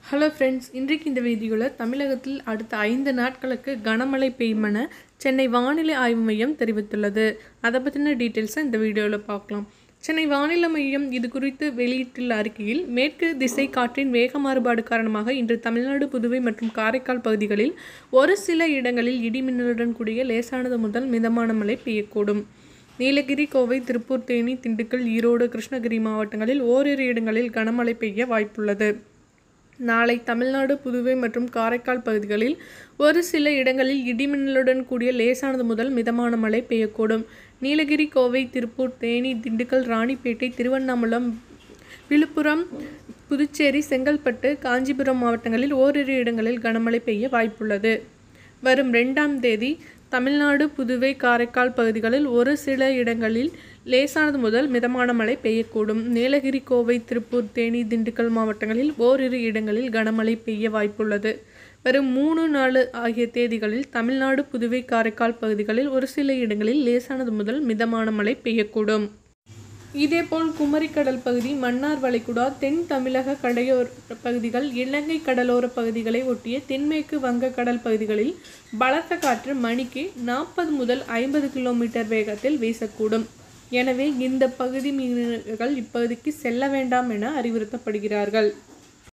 hello friends இன்றைக்கு இந்த வீடியோவில் தமிழகத்தில் அடுத்த ஐந்து நாட்களுக்கு கனமழை பெய்யும் என சென்னை வானிலை ஆய்வு மையம் தெரிவித்துள்ளது அதை பற்றின டீட்டெயில்ஸை இந்த வீடியோவில் பார்க்கலாம் சென்னை வானிலை மையம் இது குறித்து வெளியிட்டுள்ள அறிக்கையில் மேற்கு திசை காற்றின் வேக மாறுபாடு காரணமாக இன்று தமிழ்நாடு புதுவை மற்றும் காரைக்கால் பகுதிகளில் ஒரு சில இடங்களில் இடிமின்னலுடன் கூடிய லேசானது முதல் மிதமான மழை பெய்யக்கூடும் நீலகிரி கோவை திருப்பூர் தேனி திண்டுக்கல் ஈரோடு கிருஷ்ணகிரி மாவட்டங்களில் ஓரிரு இடங்களில் கனமழை பெய்ய வாய்ப்புள்ளது நாளை தமிழ்நாடு புதுவை மற்றும் காரைக்கால் பகுதிகளில் ஒரு சில இடங்களில் இடிமின்னலுடன் கூடிய லேசானது முதல் மிதமான மழை பெய்யக்கூடும் நீலகிரி கோவை திருப்பூர் தேனி திண்டுக்கல் ராணிப்பேட்டை திருவண்ணாமலம் விழுப்புரம் புதுச்சேரி செங்கல்பட்டு காஞ்சிபுரம் மாவட்டங்களில் ஓரிரு இடங்களில் கனமழை பெய்ய வாய்ப்புள்ளது வரும் ரெண்டாம் தேதி தமிழ்நாடு புதுவை காரைக்கால் பகுதிகளில் ஒரு சில இடங்களில் லேசானது முதல் மிதமான மழை பெய்யக்கூடும் நீலகிரி கோவை திருப்பூர் தேனி திண்டுக்கல் மாவட்டங்களில் ஓரிரு இடங்களில் கனமழை பெய்ய வாய்ப்புள்ளது வரும் மூணு நாலு ஆகிய தேதிகளில் தமிழ்நாடு புதுவை காரைக்கால் பகுதிகளில் ஒரு சில இடங்களில் லேசானது முதல் மிதமான மழை பெய்யக்கூடும் இதேபோல் குமரிக்கடல் பகுதி மன்னார் வளைகுடா தென் தமிழக கடையோர பகுதிகள் இலங்கை கடலோர பகுதிகளை ஒட்டிய தென்மேற்கு வங்கக்கடல் பகுதிகளில் பலத்த காற்று மணிக்கு நாற்பது முதல் ஐம்பது கிலோமீட்டர் வேகத்தில் வீசக்கூடும் எனவே இந்த பகுதி மீனவர்கள் இப்பகுதிக்கு செல்ல வேண்டாம் என அறிவுறுத்தப்படுகிறார்கள்